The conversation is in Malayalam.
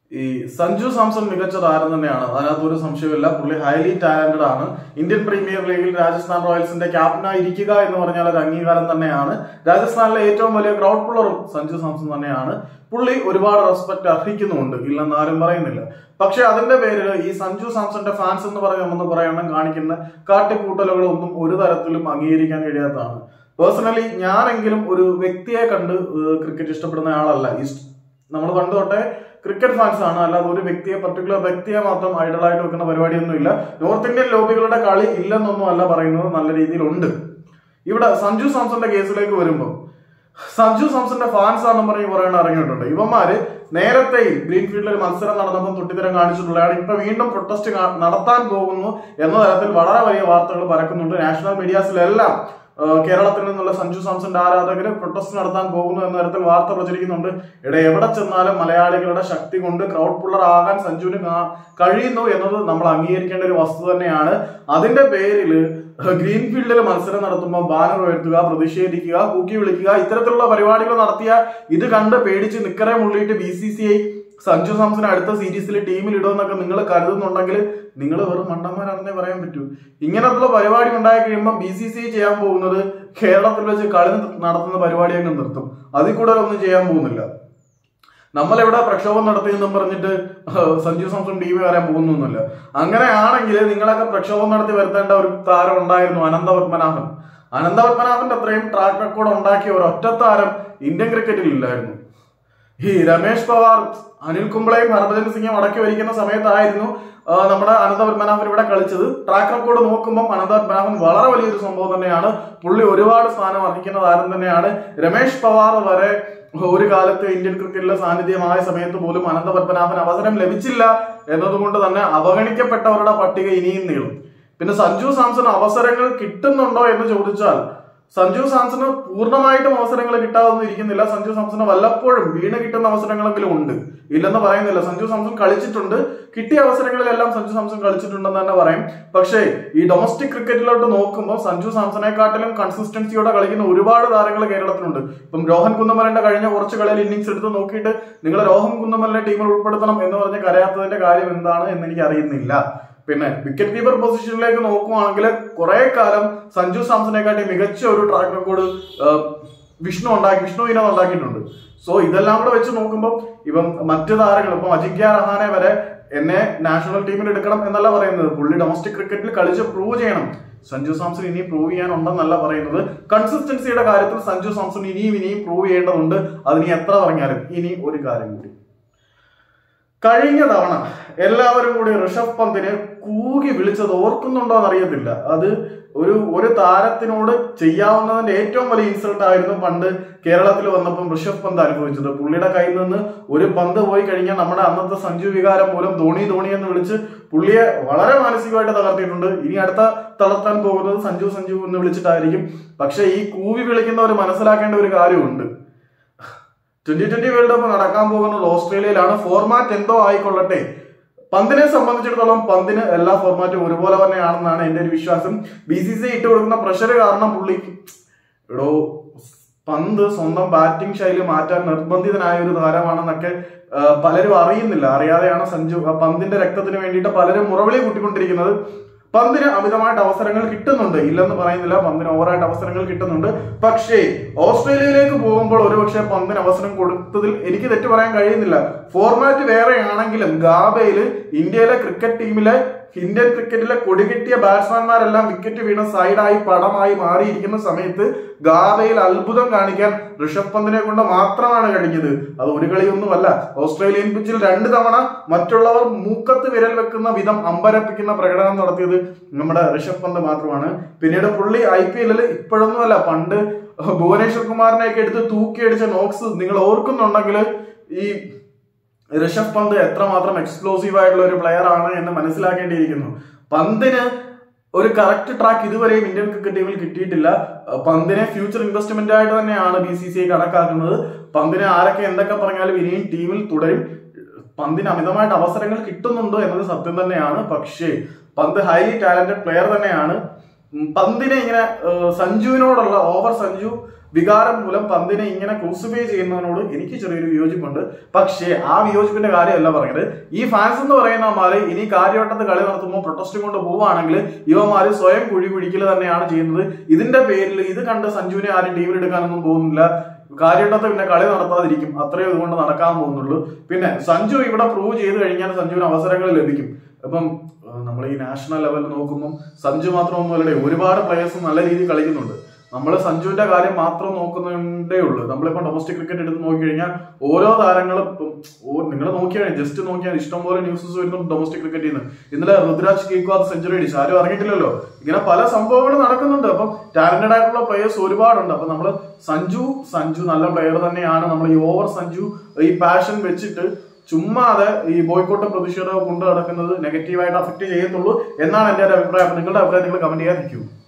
ഈ സഞ്ജു സാംസൺ മികച്ച താരം തന്നെയാണ് അതിനകത്ത് ഒരു സംശയമില്ല പുള്ളി ഹൈലി ടാലന്റഡ് ആണ് ഇന്ത്യൻ പ്രീമിയർ ലീഗിൽ രാജസ്ഥാൻ റോയൽസിന്റെ ക്യാപ്റ്റനായി ഇരിക്കുക എന്ന് പറഞ്ഞാൽ ഒരു അംഗീകാരം തന്നെയാണ് രാജസ്ഥാനിലെ ഏറ്റവും വലിയ ക്രൗഡ് പുള്ളറും സഞ്ജു സാംസൺ തന്നെയാണ് പുള്ളി ഒരുപാട് റെസ്പെക്ട് അർഹിക്കുന്നുമുണ്ട് ഇല്ലെന്ന് ആരും പറയുന്നില്ല പക്ഷെ അതിന്റെ പേരിൽ ഈ സഞ്ജു സാംസന്റെ ഫാൻസ് എന്ന് പറഞ്ഞ ഒന്ന് പറയണം കാണിക്കുന്ന കാട്ടിക്കൂട്ടലുകളൊന്നും ഒരു തരത്തിലും അംഗീകരിക്കാൻ കഴിയാത്തതാണ് പേഴ്സണലി ഞാനെങ്കിലും ഒരു വ്യക്തിയെ കണ്ട് ക്രിക്കറ്റ് ഇഷ്ടപ്പെടുന്ന ആളല്ല നമ്മൾ പണ്ട് തൊട്ടേ ക്രിക്കറ്റ് ഫാൻസ് ആണ് അല്ലാതെ ഒരു വ്യക്തിയെ പർട്ടിക്കുലർ വ്യക്തിയെ മാത്രം ഐഡലായിട്ട് വെക്കുന്ന പരിപാടിയൊന്നുമില്ല നോർത്ത് ഇന്ത്യൻ ലോബികളുടെ കളി ഇല്ലെന്നൊന്നും അല്ല പറയുന്നത് നല്ല രീതിയിലുണ്ട് ഇവിടെ സഞ്ജു സാംസന്റെ കേസിലേക്ക് വരുമ്പോൾ സഞ്ജു സാംസന്റെ ഫാൻസ് ആണെന്ന് പറഞ്ഞ് പറയണ ഇറങ്ങിയിട്ടുണ്ട് ഇവന്മാര് നേരത്തെ ഗ്രീൻഫീൽഡിൽ ഒരു മത്സരം നടന്നപ്പോൾ തൊട്ടിത്തരം കാണിച്ചിട്ടുള്ളതാണ് ഇപ്പൊ വീണ്ടും പ്രൊട്ടസ്റ്റ് നടത്താൻ പോകുന്നു എന്ന തരത്തിൽ വളരെ വലിയ വാർത്തകൾ പരക്കുന്നുണ്ട് നാഷണൽ മീഡിയാസിലെല്ലാം ഏഹ് കേരളത്തിൽ നിന്നുള്ള സഞ്ജു സാംസന്റെ ആരാധകര് പ്രൊട്ടസ്റ്റ് നടത്താൻ പോകുന്നു എന്ന തരത്തിൽ വാർത്ത പ്രചരിക്കുന്നുണ്ട് ഇവിടെ എവിടെ ചെന്നാലും മലയാളികളുടെ ശക്തി കൊണ്ട് ക്രൗഡ് പുള്ളർ ആകാൻ സഞ്ജുവിന് കാ- കഴിയുന്നു എന്നത് നമ്മൾ അംഗീകരിക്കേണ്ട ഒരു വസ്തു തന്നെയാണ് അതിന്റെ പേരിൽ ഗ്രീൻഫീൽഡിൽ മത്സരം നടത്തുമ്പോൾ ബാനർ ഉയർത്തുക പ്രതിഷേധിക്കുക കൂക്കി വിളിക്കുക ഇത്തരത്തിലുള്ള പരിപാടികൾ നടത്തിയ ഇത് കണ്ട് പേടിച്ച് നിക്കറെ മുള്ളിയിട്ട് B C C I Sanju Samson അടുത്ത സീരീസിൽ ടീമിൽ ഇടുമെന്നൊക്കെ നിങ്ങൾ കരുതുന്നുണ്ടെങ്കിൽ നിങ്ങൾ വെറും മണ്ടന്മാരാണെന്നേ പറയാൻ പറ്റൂ ഇങ്ങനത്തുള്ള പരിപാടി ഉണ്ടായി കഴിയുമ്പോൾ ബി സി സി ചെയ്യാൻ പോകുന്നത് കേരളത്തിൽ വെച്ച് കളി നടത്തുന്ന പരിപാടി അങ്ങ് നിർത്തും അതിൽ കൂടുതൽ ഒന്നും ചെയ്യാൻ പോകുന്നില്ല നമ്മളെവിടെ പ്രക്ഷോഭം നടത്തിയെന്നും പറഞ്ഞിട്ട് സഞ്ജു സാംസൺ ടീം വരാൻ പോകുന്നൊന്നുമില്ല അങ്ങനെയാണെങ്കിൽ നിങ്ങളൊക്കെ പ്രക്ഷോഭം നടത്തി വരുത്തേണ്ട ഒരു താരം ഉണ്ടായിരുന്നു അനന്ത പത്മനാഭൻ അനന്ത പത്മനാഭന്റെ അത്രയും ട്രാക്ക് റെക്കോർഡ് ഉണ്ടാക്കിയ ഒരു ഒറ്റ താരം ഇന്ത്യൻ ക്രിക്കറ്റിൽ ഇല്ലായിരുന്നു ഈ രമേഷ് പവാർ അനിൽ കുംബ്ലയും ഹർഭജൻ സിംഗും അടക്കി വരിക്കുന്ന സമയത്തായിരുന്നു ആ, നമ്മുടെ അനന്ത പത്മനാഭൻ ഇവിടെ കളിച്ചത് ട്രാക്ക് റെക്കോർഡ് നോക്കുമ്പോൾ അനന്ത പത്മനാഭൻ വളരെ വലിയൊരു സംഭവം തന്നെയാണ് പുള്ളി ഒരുപാട് സ്ഥാനം അർഹിക്കുന്ന താരം തന്നെയാണ് രമേഷ് പവാർ വരെ ഒരു കാലത്ത് ഇന്ത്യൻ ക്രിക്കറ്റിലെ സാന്നിധ്യമായ സമയത്ത് പോലും അനന്ത പത്മനാഭൻ അവസരം ലഭിച്ചില്ല എന്നതുകൊണ്ട് തന്നെ അവഗണിക്കപ്പെട്ടവരുടെ പട്ടിക ഇനിയും നീളും പിന്നെ സഞ്ജു സാംസൺ അവസരങ്ങൾ കിട്ടുന്നുണ്ടോ എന്ന് ചോദിച്ചാൽ സഞ്ജു സാംസണ് പൂർണ്ണമായിട്ടും അവസരങ്ങൾ കിട്ടാതൊന്നും ഇരിക്കുന്നില്ല സഞ്ജു സാംസണ് വല്ലപ്പോഴും വീണ് കിട്ടുന്ന അവസരങ്ങളെങ്കിലും ഉണ്ട് ഇല്ലെന്ന് പറയുന്നില്ല സഞ്ജു സാംസൺ കളിച്ചിട്ടുണ്ട് കിട്ടിയ അവസരങ്ങളിലെല്ലാം സഞ്ജു സാംസൺ കളിച്ചിട്ടുണ്ടെന്ന് തന്നെ പറയും പക്ഷേ ഈ ഡൊമസ്റ്റിക് ക്രിക്കറ്റിലോട്ട് നോക്കുമ്പോൾ സഞ്ജു സാംസണെക്കാട്ടിലും കൺസിസ്റ്റൻസിയോടെ കളിക്കുന്ന ഒരുപാട് താരങ്ങൾ കേരളത്തിലുണ്ട് ഇപ്പം രോഹൻ കുന്നമലിന്റെ കഴിഞ്ഞ കുറച്ച് കളിയിൽ ഇന്നിങ്സ് എടുത്ത് നോക്കിയിട്ട് നിങ്ങൾ രോഹൻ കുന്നമലിനെ ടീമിൽ ഉൾപ്പെടുത്തണം എന്ന് പറഞ്ഞ് കരയാത്തതിന്റെ കാര്യം എന്താണ് എന്ന് എനിക്ക് അറിയുന്നില്ല പിന്നെ വിക്കറ്റ് കീപ്പർ പൊസിഷനിലേക്ക് നോക്കുവാണെങ്കിൽ കുറെ കാലം സഞ്ജു സാംസണെക്കാട്ടി മികച്ച ഒരു ട്രാക്ക് റെക്കോർഡ് വിഷ്ണു ഉണ്ടാക്കി വിഷ്ണു വിനോദ് ഉണ്ടാക്കിയിട്ടുണ്ട് സോ ഇതെല്ലാം കൂടെ വെച്ച് നോക്കുമ്പോൾ ഇപ്പം മറ്റു താരങ്ങൾ ഇപ്പം അജിങ്ക്യ റഹാനെ വരെ എന്നെ നാഷണൽ ടീമിൽ എടുക്കണം എന്നല്ല പറയുന്നത് പുള്ളി ഡൊമസ്റ്റിക് ക്രിക്കറ്റിൽ കളിച്ച് പ്രൂവ് ചെയ്യണം സഞ്ജു സാംസൺ ഇനി പ്രൂവ് ചെയ്യാനുണ്ടെന്നല്ല പറയുന്നത് കൺസിസ്റ്റൻസിയുടെ കാര്യത്തിൽ സഞ്ജു സാംസൺ ഇനിയും ഇനിയും പ്രൂവ് ചെയ്യേണ്ടതുണ്ട് അതിനി എത്ര പറഞ്ഞാലും ഇനി ഒരു കാര്യം കൂടി കഴിഞ്ഞ തവണ എല്ലാവരും കൂടി ഋഷഭ് പന്തിനെ കൂകി വിളിച്ചത് ഓർക്കുന്നുണ്ടോ എന്നറിയത്തില്ല അത് ഒരു ഒരു താരത്തിനോട് ചെയ്യാവുന്നതിന്റെ ഏറ്റവും വലിയ ഇൻസൾട്ട് ആയിരുന്നു പണ്ട് കേരളത്തിൽ വന്നപ്പം ഋഷഭ് പന്ത് അനുഭവിച്ചത് പുള്ളിയുടെ കയ്യിൽ നിന്ന് ഒരു പന്ത് പോയി കഴിഞ്ഞാൽ നമ്മുടെ അന്നത്തെ സഞ്ജു വികാരം മൂലം ധോണി ധോണി എന്ന് വിളിച്ച് പുള്ളിയെ വളരെ മാനസികമായിട്ട് തകർത്തിയിട്ടുണ്ട് ഇനി അടുത്ത തളർത്താൻ പോകുന്നത് സഞ്ജു സഞ്ജു എന്ന് വിളിച്ചിട്ടായിരിക്കും പക്ഷെ ഈ കൂവി വിളിക്കുന്നവർ മനസ്സിലാക്കേണ്ട ഒരു കാര്യമുണ്ട് ട്വന്റി ട്വന്റി വേൾഡ് കപ്പ് നടക്കാൻ പോകുന്നത് ഓസ്ട്രേലിയയിലാണ് ഫോർമാറ്റ് എന്തോ ആയിക്കൊള്ളട്ടെ പന്തിനെ സംബന്ധിച്ചിടത്തോളം പന്തിന് എല്ലാ ഫോർമാറ്റും ഒരുപോലെ തന്നെയാണെന്നാണ് എന്റെ ഒരു വിശ്വാസം ബി സി സി ഇട്ട് കൊടുക്കുന്ന പ്രഷർ കാരണം പുള്ളിക്ക് എടോ പന്ത് സ്വന്തം ബാറ്റിംഗ് ശൈലി മാറ്റാൻ നിർബന്ധിതനായ ഒരു താരമാണെന്നൊക്കെ ആ, പലരും അറിയുന്നില്ല അറിയാതെയാണ് സഞ്ജു ആ പന്തിന്റെ രക്തത്തിന് വേണ്ടിയിട്ട് പലരും മുറവിളി കൂട്ടിക്കൊണ്ടിരിക്കുന്നത് പന്തിന് അമിതമായിട്ട് അവസരങ്ങൾ കിട്ടുന്നുണ്ട് ഇല്ലെന്ന് പറയുന്നില്ല പന്തിന് ഓവറായിട്ട് അവസരങ്ങൾ കിട്ടുന്നുണ്ട് പക്ഷേ ഓസ്ട്രേലിയയിലേക്ക് പോകുമ്പോൾ ഒരുപക്ഷെ പന്തിന് അവസരം കൊടുത്തതിൽ എനിക്ക് തെറ്റ് പറയാൻ കഴിയുന്നില്ല ഫോർമാറ്റ് വേറെയാണെങ്കിലും ഗാബയിൽ ഇന്ത്യയിലെ ക്രിക്കറ്റ് ടീമിലെ ഇന്ത്യൻ ക്രിക്കറ്റിലെ കൊടികെട്ടിയ ബാറ്റ്സ്മാൻമാരെല്ലാം വിക്കറ്റ് വീണ സൈഡായി പടമായി മാറിയിരിക്കുന്ന സമയത്ത് ഗാബയിൽ അത്ഭുതം കാണിക്കാൻ ഋഷഭ് പന്തിനെ കൊണ്ട് മാത്രമാണ് കഴിഞ്ഞത് അത് ഒരു കളിയൊന്നുമല്ല ഓസ്ട്രേലിയൻ പിച്ചിൽ രണ്ട് തവണ മറ്റുള്ളവർ മൂക്കത്ത് വിരൽ വെക്കുന്ന വിധം അമ്പരപ്പിക്കുന്ന പ്രകടനം നടത്തിയത് നമ്മുടെ ഋഷഭ് പന്ത് മാത്രമാണ് പിന്നീട് പുള്ളി ഐ പി എല്ലിൽ ഇപ്പോഴൊന്നുമല്ല പണ്ട് ഭുവനേശ്വർ കുമാറിനെയൊക്കെ എടുത്ത് തൂക്കിയടിച്ച നോക്സ് നിങ്ങൾ ഓർക്കുന്നുണ്ടെങ്കിൽ ഈ ഋഷഭ് പന്ത് എത്രമാത്രം എക്സ്പ്ലോസീവ് ആയിട്ടുള്ള ഒരു പ്ലെയർ ആണ് എന്ന് മനസ്സിലാക്കേണ്ടിയിരിക്കുന്നു പന്തിന് ഒരു കറക്റ്റ് ട്രാക്ക് ഇതുവരെയും ഇന്ത്യൻ ക്രിക്കറ്റ് ടീമിൽ കിട്ടിയിട്ടില്ല അഹ് പന്തിനെ ഫ്യൂച്ചർ ഇൻവെസ്റ്റ്മെന്റ് ആയിട്ട് തന്നെയാണ് ബി സി സി ഐ കണക്കാക്കുന്നത് പന്തിനെ ആരൊക്കെ എന്തൊക്കെ പറഞ്ഞാലും ഇനിയും ടീമിൽ തുടരും പന്തിന് അമിതമായിട്ട് അവസരങ്ങൾ കിട്ടുന്നുണ്ടോ എന്നത് സത്യം തന്നെയാണ് പക്ഷേ പന്ത് ഹൈലി ടാലന്റഡ് പ്ലെയർ തന്നെയാണ് ഉം, പന്തിനെ ഇങ്ങനെ ഏഹ്, സഞ്ജുവിനോടുള്ള ഓവർ സഞ്ജു വികാരം മൂലം പന്തിനെ ഇങ്ങനെ ക്രൂസിഫൈ ചെയ്യുന്നതിനോട് എനിക്ക് ചെറിയൊരു വിയോജിപ്പുണ്ട് പക്ഷേ ആ വിയോജിപ്പിന്റെ കാര്യമല്ല പറഞ്ഞത് ഈ ഫാൻസ് എന്ന് പറയുന്നവന്മാര് ഇനി കാര്യവട്ടത്ത് കളി നടത്തുമ്പോൾ പ്രൊട്ടസ്റ്റ് കൊണ്ട് പോവുകയാണെങ്കിൽ ഇവന്മാര് സ്വയം കുഴി കുഴിക്കൽ തന്നെയാണ് ചെയ്യുന്നത് ഇതിന്റെ പേരിൽ ഇത് കണ്ട് സഞ്ജുവിനെ ആരും ടീമിലെടുക്കാനൊന്നും പോകുന്നില്ല കാര്യവട്ടത്ത് പിന്നെ കളി നടത്താതിരിക്കും അത്രയും ഇതുകൊണ്ട് നടക്കാൻ പോകുന്നുള്ളൂ പിന്നെ സഞ്ജു ഇവിടെ പ്രൂവ് ചെയ്ത് കഴിഞ്ഞാൽ സഞ്ജുവിന് അവസരങ്ങൾ ലഭിക്കും അപ്പം നമ്മൾ ഈ നാഷണൽ ലെവലിൽ നോക്കുമ്പോൾ സഞ്ജു മാത്രമൊന്നുമല്ലേ ഒരുപാട് പ്ലേയേഴ്സ് നല്ല രീതിയിൽ കളിക്കുന്നുണ്ട് നമ്മൾ സഞ്ജുവിന്റെ കാര്യം മാത്രം നോക്കുന്നതേ ഉള്ളൂ നമ്മളിപ്പോ ഡൊമസ്റ്റിക് ക്രിക്കറ്റ് എടുത്ത് നോക്കിക്കഴിഞ്ഞാൽ ഓരോ താരങ്ങളും ഇപ്പം നിങ്ങൾ നോക്കിയാൽ ജസ്റ്റ് നോക്കിയാൽ ഇഷ്ടംപോലെ ന്യൂസസ് വരുന്നുണ്ട് ഡൊമസ്റ്റിക് ക്രിക്കറ്റിൽ നിന്ന് ഇന്നലെ ഋതുരാജ് കേക്വാദ് സെഞ്ചുറി അടിച്ചു ആരും അറിഞ്ഞിട്ടില്ലല്ലോ ഇങ്ങനെ പല സംഭവങ്ങളും നടക്കുന്നുണ്ട് അപ്പം ടാലന്റഡ് ആയിട്ടുള്ള പ്ലേയേഴ്സ് ഒരുപാടുണ്ട് അപ്പൊ നമ്മൾ സഞ്ജു സഞ്ജു നല്ല പ്ലെയർ തന്നെയാണ് നമ്മൾ ഈ ഓവർ സഞ്ജു ഈ പാഷൻ വെച്ചിട്ട് ചുമ്മാതെ ഈ ബോയ്ക്കോട്ട് പ്രതിഷേധം കൊണ്ട് നടക്കുന്നത് നെഗറ്റീവായിട്ട് അഫക്ട് ചെയ്യത്തുള്ളൂ എന്നാണ് എന്റെ ഒരു അഭിപ്രായം അപ്പൊ നിങ്ങളുടെ അഭിപ്രായം നിങ്ങൾ കമന്റ് ചെയ്യാതിരിക്കൂ